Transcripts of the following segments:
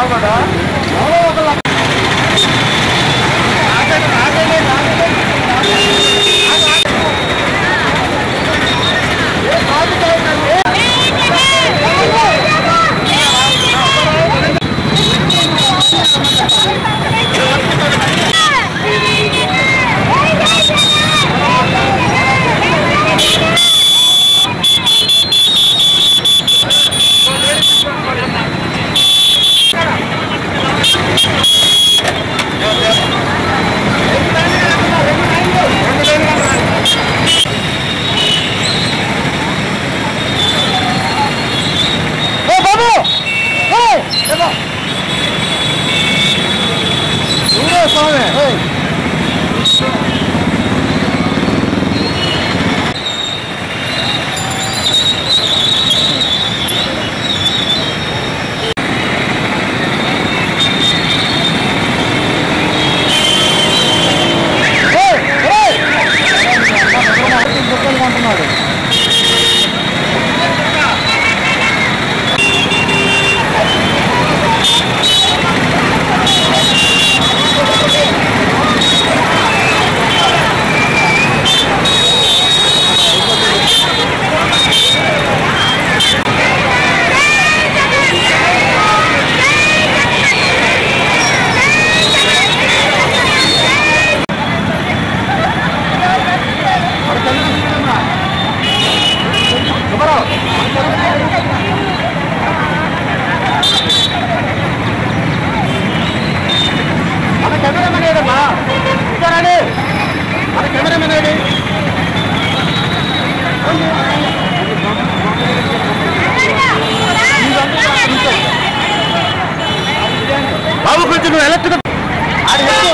మన కెమెరామెన్ ఏదమ్మా ఇచ్చారండి మన కెమెరామెన్ ఏది బాబు కొంచెం నువ్వు ఎలక్ట్రిక్ ఆడి ఎక్కువ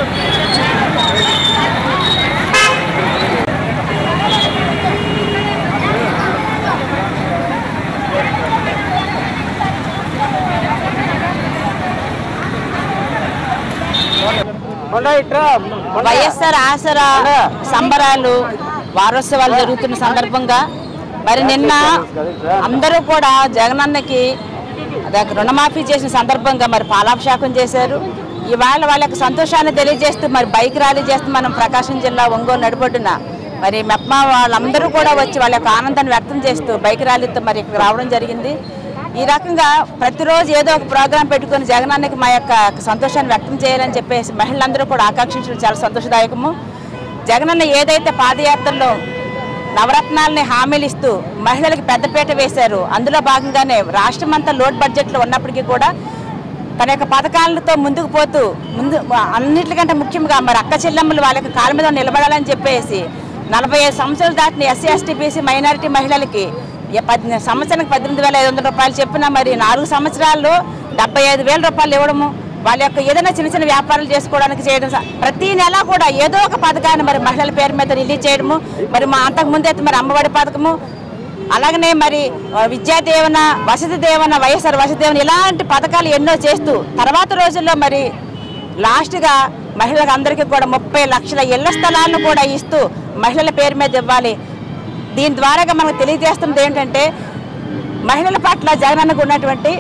వైఎస్ఆర్ ఆసరా సంబరాలు వారోత్సవాలు జరుగుతున్న సందర్భంగా మరి నిన్న అందరూ కూడా జగనన్నకి అదే రుణమాఫీ చేసిన సందర్భంగా మరి పాలాభిషేకం చేశారు ఇవాళ వాళ్ళ యొక్క సంతోషాన్ని తెలియజేస్తూ మరి బైక్ ర్యాలీ చేస్తూ మనం ప్రకాశం జిల్లా ఒంగోలు నడిపొడ్డున మరి మెప్మా వాళ్ళందరూ కూడా వచ్చి వాళ్ళ యొక్క ఆనందాన్ని వ్యక్తం చేస్తూ బైక్ ర్యాలీతో మరి ఇక్కడ రావడం జరిగింది ఈ రకంగా ప్రతిరోజు ఏదో ఒక ప్రోగ్రాం పెట్టుకొని జగనానికి మా యొక్క సంతోషాన్ని వ్యక్తం చేయాలని చెప్పేసి మహిళలందరూ కూడా ఆకాంక్షించడం చాలా సంతోషదాయకము జగనన్న ఏదైతే పాదయాత్రలో నవరత్నాలని హామీలు ఇస్తూ మహిళలకు పెద్దపీట వేశారు అందులో భాగంగానే రాష్ట్రం అంతా లోడ్ బడ్జెట్లో ఉన్నప్పటికీ కూడా తన యొక్క పథకాలతో ముందుకు పోతూ ముందు అన్నిటికంటే ముఖ్యంగా మరి అక్క చెల్లెమ్మలు వాళ్ళకి కాళ్ళ మీద నిలబడాలని చెప్పేసి నలభై ఐదు సంవత్సరాలు దాటిన ఎస్సీ ఎస్టీ బీసీ మైనారిటీ మహిళలకి ఏ పద్ సంవత్సరానికి పద్దెనిమిది వేల ఐదు వందల రూపాయలు చెప్పిన మరి నాలుగు సంవత్సరాల్లో డెబ్బై ఐదు వేల రూపాయలు ఇవ్వడము వాళ్ళ యొక్క ఏదైనా చిన్న చిన్న వ్యాపారాలు చేసుకోవడానికి చేయడం స- ప్రతి నెల కూడా ఏదో ఒక పథకాన్ని మరి మహిళల పేరు మీద రిలీజ్ చేయడము మరి మా అంతకు ముందు అయితే మరి అమ్మఒడి పథకము అలాగనే మరి ఆ, విద్యా దీవెన వసతి దీవెన వైఎస్ఆర్ వసతి దీవెన ఇలాంటి పథకాలు ఎన్నో చేస్తూ తర్వాత రోజుల్లో మరి లాస్ట్గా మహిళలకు అందరికీ కూడా ముప్పై లక్షల ఇళ్ల స్థలాలను కూడా ఇస్తూ మహిళల పేరు మీద ఇవ్వాలి దీని ద్వారాగా మనకు తెలియజేస్తున్నది ఏంటంటే మహిళల పట్ల జగనన్నకు ఉన్నటువంటి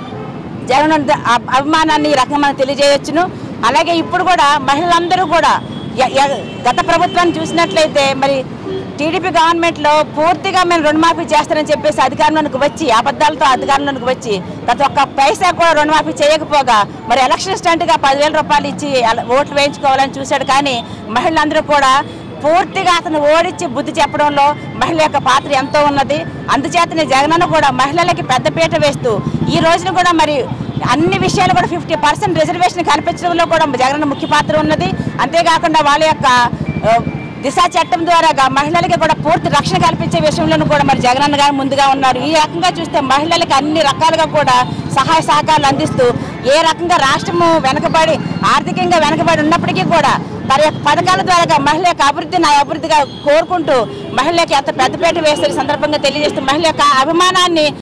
జగన్ అభి- అభిమానాన్ని ఈ రకంగా మనం తెలియజేయొచ్చును అలాగే ఇప్పుడు కూడా మహిళలందరూ కూడా య- య- గత ప్రభుత్వాన్ని చూసినట్లయితే మరి టీడీపీ గవర్నమెంట్లో పూర్తిగా మేము రుణమాఫీ చేస్తారని చెప్పేసి అధికారంలోనికి వచ్చి అబద్ధాలతో అధికారంలోనికి వచ్చి ప్రతి ఒక్క పైసా కూడా రుణమాఫీ చేయకపోగా మరి ఎలక్షన్ స్టంట్గా పదివేల రూపాయలు ఇచ్చి అల- ఓట్లు వేయించుకోవాలని చూశాడు కానీ మహిళలందరూ కూడా పూర్తిగా అతను ఓడించి బుద్ధి చెప్పడంలో మహిళ యొక్క పాత్ర ఎంతో ఉన్నది అందుచేతనే జగనన్న కూడా మహిళలకి పెద్దపీట వేస్తూ ఈ రోజున కూడా మరి అన్ని విషయాలు కూడా ఫిఫ్టీ పర్సెంట్ రిజర్వేషన్ కల్పించడంలో కూడా జగనన్న ముఖ్య పాత్ర ఉన్నది అంతేకాకుండా వాళ్ళ యొక్క ఆ, దిశ చట్టం ద్వారా మహిళలకి కూడా పూర్తి రక్షణ కల్పించే విషయంలోనూ కూడా మరి జగనన్న గారు ముందుగా ఉన్నారు ఈ రకంగా చూస్తే మహిళలకి అన్ని రకాలుగా కూడా సహాయ సహకారాలు అందిస్తూ ఏ రకంగా రాష్ట్రము వెనకబడి ఆర్థికంగా వెనకబడి ఉన్నప్పటికీ కూడా తన యొక్క పథకాల ద్వారా మహిళ యొక్క అభివృద్ధిని అభివృద్ధిగా కోరుకుంటూ మహిళకి ఎంత పెద్దపేట వేసే సందర్భంగా తెలియజేస్తూ మహిళ యొక్క అభిమానాన్ని